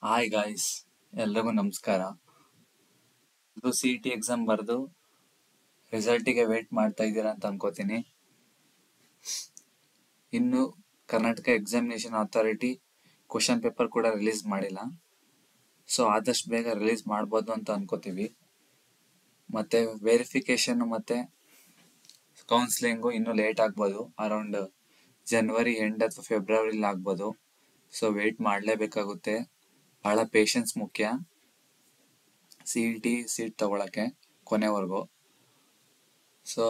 hi guys ಎಲ್ರಿಗೂ ನಮಸ್ಕಾರ ಇದು ಸಿ ಟಿ ಎಕ್ಸಾಮ್ ಬರೆದು ರಿಸಲ್ಟಿಗೆ ವೇಟ್ ಮಾಡ್ತಾ ಇದ್ದೀರಾ ಅಂತ ಅನ್ಕೋತೀನಿ ಇನ್ನು Karnataka examination authority question paper ಕೂಡ ರಿಲೀಸ್ ಮಾಡಿಲ್ಲ ಸೊ ಆದಷ್ಟು ಬೇಗ ರಿಲೀಸ್ ಮಾಡ್ಬೋದು ಅಂತ ಅನ್ಕೋತೀವಿ ಮತ್ತೆ ವೆರಿಫಿಕೇಶನ್ ಮತ್ತೆ ಕೌನ್ಸಿಲಿಂಗು ಇನ್ನೂ ಲೇಟ್ ಆಗ್ಬೋದು ಅರೌಂಡ್ ಜನವರಿ ಎಂಡ್ ಅಥವಾ ಫೆಬ್ರವರಿಲಿ ಆಗ್ಬೋದು ಸೊ ವೇಟ್ ಮಾಡಲೇಬೇಕಾಗುತ್ತೆ ಬಹಳ ಪೇಷನ್ಸ್ ಮುಖ್ಯ ಸಿ ಇ ಟಿ ಸೀಟ್ ತಗೊಳಕ್ಕೆ ಕೊನೆವರೆಗೂ ಸೊ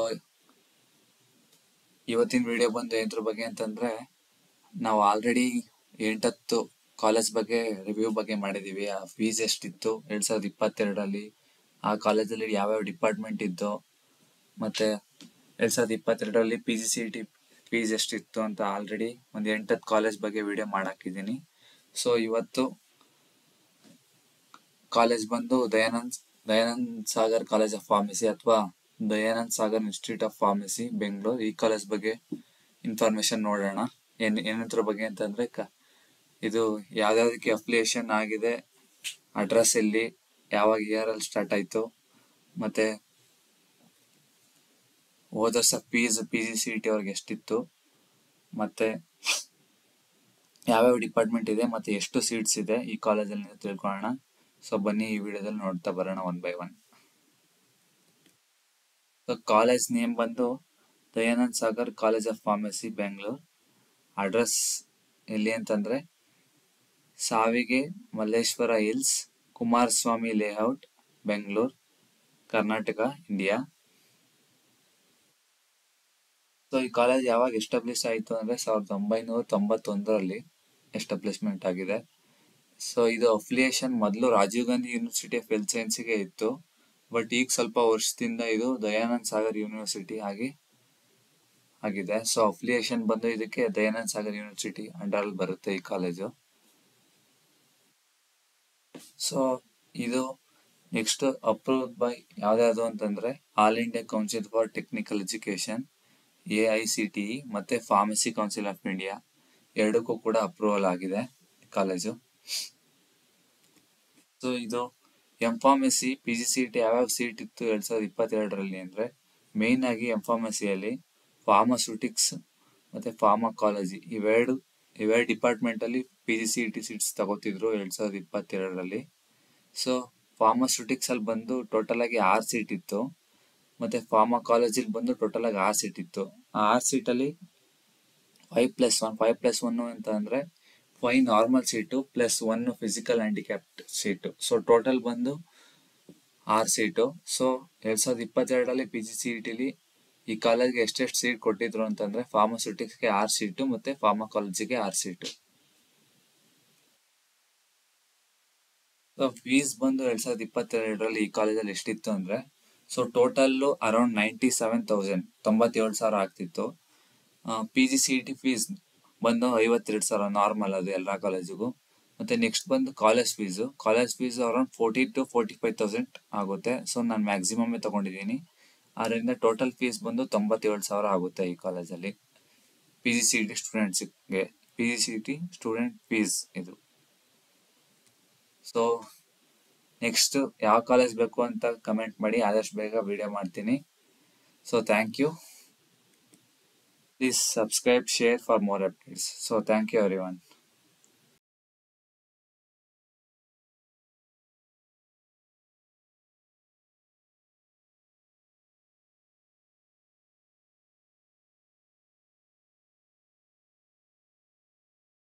ಇವತ್ತಿನ ವಿಡಿಯೋ ಬಂದು ಇದ್ರ ಬಗ್ಗೆ ಅಂತಂದ್ರೆ ನಾವು ಆಲ್ರೆಡಿ ಎಂಟತ್ತು ಕಾಲೇಜ್ ಬಗ್ಗೆ ರಿವ್ಯೂ ಬಗ್ಗೆ ಮಾಡಿದೀವಿ ಆ ಫೀಸ್ ಎಷ್ಟಿತ್ತು ಎರಡ್ ಸಾವಿರದ ಇಪ್ಪತ್ತೆರಡರಲ್ಲಿ ಆ ಕಾಲೇಜಲ್ಲಿ ಯಾವ್ಯಾವ ಡಿಪಾರ್ಟ್ಮೆಂಟ್ ಇತ್ತು ಮತ್ತೆ ಎರಡ್ ಸಾವಿರದ ಇಪ್ಪತ್ತೆರಡರಲ್ಲಿ P G C T fees ಎಷ್ಟಿತ್ತು ಅಂತ ಆಲ್ರೆಡಿ ಒಂದು ಎಂಟತ್ತು ಕಾಲೇಜ್ ಬಗ್ಗೆ ವಿಡಿಯೋ ಮಾಡಾಕಿದ್ದೀನಿ ಸೊ ಇವತ್ತು ಕಾಲೇಜ್ ಬಂದು Dayanand Dayanand Sagar college of pharmacy ಅಥವಾ Dayanand Sagar institute of pharmacy Bengaluru ಈ ಕಾಲೇಜ್ ಬಗ್ಗೆ ಇನ್ಫಾರ್ಮೇಶನ್ ನೋಡೋಣ ಏನ್ ಏನಂತರ ಬಗ್ಗೆ ಅಂತಂದ್ರೆ ಕ- ಇದು ಯಾವ್ದಾವ್ದಕ್ಕೆ ಅಫಿಲಿಯೇಷನ್ ಆಗಿದೆ ಅಡ್ರೆಸ್ ಎಲ್ಲಿ ಯಾವಾಗ ಇಯರ್ ಅಲ್ಲಿ ಸ್ಟಾರ್ಟ್ ಆಯ್ತು ಮತ್ತೆ ಹೋದ ವರ್ಷ fees P G C T ಅವ್ರಿಗೆ ಎಷ್ಟಿತ್ತು ಮತ್ತೆ ಯಾವ್ಯಾವ ಡಿಪಾರ್ಟ್ಮೆಂಟ್ ಇದೆ ಮತ್ತೆ ಎಷ್ಟು ಸೀಟ್ಸ್ ಇದೆ ಈ ಕಾಲೇಜಲ್ಲಿ ಅಂತ ತಿಳ್ಕೊಳ್ಳೋಣ ಸೊ ಬನ್ನಿ ಈ ವಿಡಿಯೋದಲ್ಲಿ ನೋಡ್ತಾ ಬರೋಣ one by one so college name ಬಂದು Dayanand Sagar college of pharmacy Bengaluru address ಎಲ್ಲಿ ಅಂತಂದ್ರೆ Shavige Malleshwara hills Kumaraswamy layout Bengaluru Karnataka India so ಈ ಕಾಲೇಜ್ ಯಾವಾಗ ಎಸ್ಟಾಬ್ಲಿಷ್ ಆಯಿತು ಅಂದ್ರೆ ಸಾವಿರದ ಒಂಬೈನೂರ ತೊಂಬತ್ತೊಂದರಲ್ಲಿ ಎಸ್ಟಾಬ್ಲಿಷ್ಮೆಂಟ್ ಆಗಿದೆ ಸೊ ಇದು ಅಫಿಲಿಯೇಷನ್ ಮೊದಲು Rajiv Gandhi university of health ಸೈನ್ಸ್ಗೆ ಇತ್ತು ಬಟ್ ಈಗ ಸ್ವಲ್ಪ ವರ್ಷದಿಂದ ಇದು ದಯಾನಂದ್ ಸಾಗರ್ ಯೂನಿವರ್ಸಿಟಿ ಆಗಿ ಆಗಿದೆ ಸೊ ಅಫಿಲಿಯೇಷನ್ ಬಂದು ಇದಕ್ಕೆ ದಯಾನಂದ್ ಸಾಗರ್ ಯೂನಿವರ್ಸಿಟಿ ಅಂಡರ್ ಅಲ್ಲಿ ಬರುತ್ತೆ ಈ ಕಾಲೇಜು ಸೊ ಇದು ನೆಕ್ಸ್ಟ್ ಅಪ್ರೂವ್ ಬೈ ಯಾವ್ದಾದ್ರು ಅಂತಂದ್ರೆ all India council for technical education A I C T ಮತ್ತೆ ಫಾರ್ಮಸಿ ಕೌನ್ಸಿಲ್ ಆಫ್ ಇಂಡಿಯಾ ಎರಡಕ್ಕೂ ಕೂಡ ಅಪ್ರೂವಲ್ ಆಗಿದೆ ಕಾಲೇಜು ಸೊ ಇದು M pharmacy P G C T ಯಾವ್ಯಾವ ಸೀಟ್ ಇತ್ತು ಎರಡ್ ಸಾವಿರದ ಇಪ್ಪತ್ತೆರಡರಲ್ಲಿ ಅಂದ್ರೆ ಮೇನ್ ಆಗಿ ಎಂ ಫಾರ್ಮಸಿಯಲ್ಲಿ ಫಾರ್ಮಾಸ್ಯೂಟಿಕ್ಸ್ ಮತ್ತೆ ಫಾರ್ಮಾಕಾಲಜಿ ಇವೆರಡು ಇವೆರಡು ಡಿಪಾರ್ಟ್ಮೆಂಟ್ ಅಲ್ಲಿ P G C T seats ತಗೋತಿದ್ರು ಎರಡ್ ಸಾವಿರದ ಇಪ್ಪತ್ತೆರಡರಲ್ಲಿ ಸೊ ಫಾರ್ಮಾಸ್ಯೂಟಿಕ್ಸ್ ಅಲ್ಲಿ ಬಂದು ಟೋಟಲ್ ಆಗಿ ಆರ್ ಸೀಟ್ ಇತ್ತು ಮತ್ತೆ ಫಾರ್ಮಾಕಾಲಜಿಲಿ ಬಂದು ಟೋಟಲ್ ಆಗಿ ಆರ್ ಸೀಟ್ ಇತ್ತು ಆ ಆರ್ ಸೀಟ್ ಅಲ್ಲಿ five plus one five plus one ಅಂತ ಅಂದ್ರೆ five normal seat plus one physical handicapped seat so total ಬಂದು ಆರ್ ಸೀಟು ಸೊ ಎರಡ್ ಸಾವಿರದ ಇಪ್ಪತ್ತೆರಡರಲ್ಲಿ ಪಿ ಜಿ ಸಿ ಟಿಲಿ ಈ ಕಾಲೇಜ್ಗೆ ಎಷ್ಟೆಷ್ಟು ಸೀಟ್ ಕೊಟ್ಟಿದ್ರು ಅಂತಂದ್ರೆ ಫಾರ್ಮಾಸ್ಯೂಟಿಕ್ಸ್ಗೆ ಆರ್ ಸೀಟು ಮತ್ತೆ ಫಾರ್ಮಾಕಾಲಜಿಗೆ ಆರ್ ಸೀಟು ಸೊ ಫೀಸ್ ಬಂದು ಎರಡ್ ಸಾವಿರದ ಇಪ್ಪತ್ತೆರಡರಲ್ಲಿ ಈ ಕಾಲೇಜಲ್ಲಿ ಎಷ್ಟಿತ್ತು ಅಂದ್ರೆ so total around ninety seven thousand ತೊಂಬತ್ತೇಳು ಸಾವಿರ ಆಗ್ತಿತ್ತು P G C T fees ಬಂದು ಐವತ್ತೆರಡು ಸಾವಿರ ನಾರ್ಮಲ್ ಅದು ಎಲ್ಲ ಕಾಲೇಜಿಗೂ ಮತ್ತೆ ನೆಕ್ಸ್ಟ್ ಬಂದು college fees college fees around forty to forty five thousand ಆಗುತ್ತೆ ಸೊ ನಾನು ಮ್ಯಾಕ್ಸಿಮಮ್ ತಗೊಂಡಿದ್ದೀನಿ ಅದರಿಂದ ಟೋಟಲ್ ಫೀಸ್ ಬಂದು ತೊಂಬತ್ತೇಳು ಸಾವಿರ ಆಗುತ್ತೆ ಈ ಕಾಲೇಜಲ್ಲಿ ಪಿ ಜಿ ಸಿ ಟಿ ಸ್ಟೂಡೆಂಟ್ಸ್ಗೆ P G C T student fees ಇದು ಸೊ ನೆಕ್ಸ್ಟ್ ಯಾವ ಕಾಲೇಜ್ ಬೇಕು ಅಂತ ಕಮೆಂಟ್ ಮಾಡಿ ಆದಷ್ಟು ಬೇಗ ವಿಡಿಯೋ ಮಾಡ್ತೀನಿ so thank you please subscribe share for more updates so thank you every one